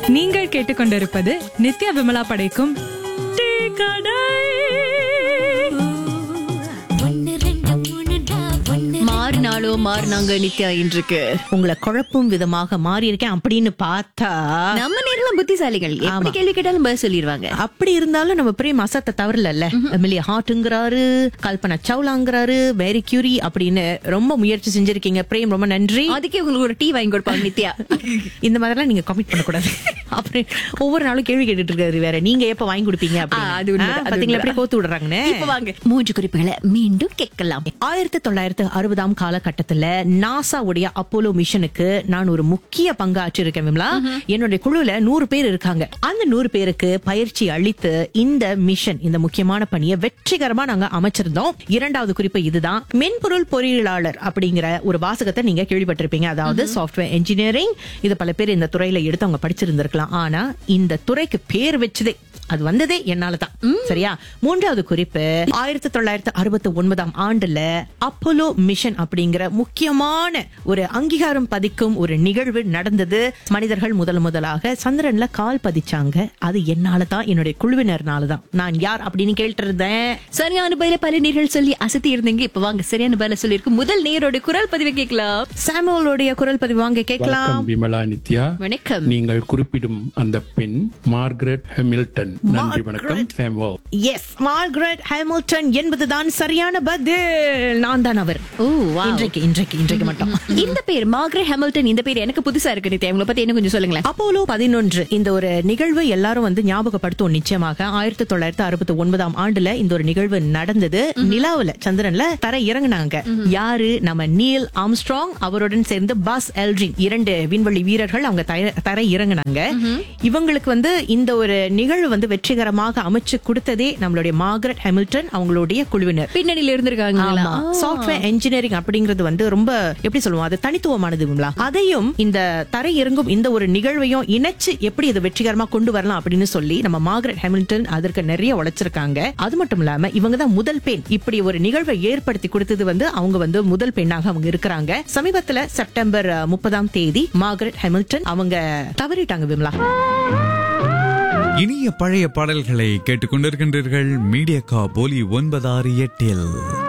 நீங்கள் கேட்டுக்கொண்டிருப்பது நித்யா விமலா படைக்கும் டீ கடை மாறினாலோ மாறினாங்க நித்யா இன்றைக்கு உங்களை குழப்பும் விதமாக மாறி இருக்கேன் அப்படின்னு பார்த்தா நம்ம நேரம் புத்திசாலிகள் எப்படி கேள்வி கேட்டாலும் பதில் சொல்லிடுவாங்க அப்படி இருந்தாலும் நம்ம பிரேம் அசத்த தவறல எமிலி ஹார்ட்ங்கிறாரு கல்பனா சவுலாங்கிறாரு மேரி கியூரி அப்படின்னு ரொம்ப முயற்சி செஞ்சிருக்கீங்க பிரேம் ரொம்ப நன்றி அதுக்கே உங்களுக்கு ஒரு டீ வாங்கி கொடுப்பாங்க நித்யா இந்த மாதிரிலாம் நீங்க கமிட் பண்ணக்கூடாது அப்படி ஒவ்வொரு நாளும் கேள்வி கேட்டுட்டு இருக்காரு வேற நீங்க எப்ப வாங்கி கொடுப்பீங்க அப்படின்னு. ஆ, அது உண்மைதான், ஆ, அது பாத்தீங்களா எப்படி உண்மைதான். கோத்து விடுறாங்கன்னு இப்ப வாங்க மூன்று குறிப்புகளை மீண்டும் கேட்கலாம் ஆயிரத்தி தொள்ளாயிரத்தி அறுபதாம் காலகட்டத்துல நாசாவுடைய அப்போலோ மிஷனுக்கு நான் ஒரு முக்கிய பங்காற்றி இருக்கேன் விமலா என்னுடைய குழுல நூறு பேர் இருக்காங்க அந்த நூறு பேருக்கு பயிற்சி அளித்து இந்த மிஷன் இந்த முக்கியமான பணியை வெற்றிகரமா நாங்க அமைச்சிருந்தோம் இரண்டாவது குறிப்பு இதுதான் மென்பொருள் பொறியியலாளர் அப்படிங்கிற ஒரு வாசகத்தை நீங்க கேள்விப்பட்டிருப்பீங்க அதாவது சாஃப்ட்வேர் இன்ஜினியரிங் இது பல பேர் இந்த துறையில எடுத்து அவங்க படிச்சிருந்திருக்கலாம் ஆனா இந்த துறைக்கு பேர் வச்சதே அது வந்ததே என்னாலதான் சரியா மூன்றாவது குறிப்பு ஆயிரத்தி தொள்ளாயிரத்தி அறுபத்தி ஒன்பதாம் ஆண்டுல அப்போலோ மிஷன் அப்படிங்கிற முக்கியமான ஒரு அங்கீகாரம் பதிக்கும் ஒரு நிகழ்வு நடந்தது மனிதர்கள் முதல் முதலாக சந்திரன்ல கால் பதிச்சாங்க அது என்னாலதான் என்னுடைய குழுவினர்னாலதான் நான் யார் அப்படின்னு கேட்டு இருந்தேன் சரியான பதில பல நேர்கள் சொல்லி அசத்தி இருந்தீங்க இப்ப வாங்க சரியான பதில சொல்லிருக்கு முதல் நேரோட குரல் பதிவை கேட்கலாம் சாமுவலோடைய குரல் பதிவு வாங்க கேட்கலாம் வணக்கம் விமலா நித்யா வணக்கம் நீங்கள் குறிப்பிடும் அந்த பெண் மார்கரெட் ஹெமில்டன் நன்றி வணக்கம் சாமுவல் எஸ் மார்கரெட் ஹேமில்டன் என்பதுதான் சரியான பதில் நான் தான் அவர் ஓ wow. இன்றைக்கு இன்றைக்கு இன்றைக்கு மட்டும் இந்த பேர் மார்கரெட் ஹெமில்டன் இந்த பேர் எனக்கு புதுசா இருக்கு நித்யா உங்களை பத்தி என்ன கொஞ்சம் சொல்லுங்களேன் அப்போலோ பதினொன்று இந்த ஒரு நிகழ்வு எல்லாரும் வந்து ஞாபகப்படுத்துவோம் நிச்சயமாக ஆயிரத்தி தொள்ளாயிரத்தி அறுபத்தி ஒன்பதாம் ஆண்டுல இந்த ஒரு நிகழ்வு நடந்தது நிலாவுல சந்திரன்ல தர இறங்குனாங்க யாரு நம்ம நீல் ஆம்ஸ்ட்ராங் அவருடன் சேர்ந்து பாஸ் எல்ட்ரின் இரண்டு விண்வெளி வீரர்கள் அவங்க தர- தர இறங்குனாங்க இவங்களுக்கு வந்து இந்த ஒரு நிகழ்வு வந்து வெற்றிகரமாக அமைச்சு கொடுத்ததே நம்மளுடைய மார்கரெட் ஹெமில்டன் அவங்களுடைய குழுவினர் பின்னணியில இருந்திருக்காங்களா ஆமா சாஃப்ட்வேர் இன்ஜினியரிங் அப்படிங்கிறது வந்து ரொம்ப எப்படி சொல்லுவோம் அது தனித்துவமானது விமலா அதையும் இந்த தரை இறங்கும் இந்த ஒரு நிகழ்வையும் இணைச்சு எப்படி இது வெற்றிகரமா கொண்டு வரலாம் அப்படின்னு சொல்லி நம்ம மார்கரெட் ஹெமில்டன் அதற்கு நிறைய உழைச்சிருக்காங்க அது மட்டும் இல்லாம இவங்க தான் முதல் பெண் இப்படி ஒரு நிகழ்வை ஏற்படுத்தி கொடுத்தது வந்து அவங்க வந்து முதல் பெண்ணாக அவங்க இருக்கிறாங்க சமீபத்துல செப்டம்பர் அஹ், முப்பதாம் தேதி மார்கரெட் ஹெமில்டன் அவங்க தவறிட்டாங்க விமலா இனிய பழைய பாடல்களை கேட்டுக்கொண்டிருக்கின்றீர்கள் மீடியா கா போலி ஒன்பதாறு எட்டில்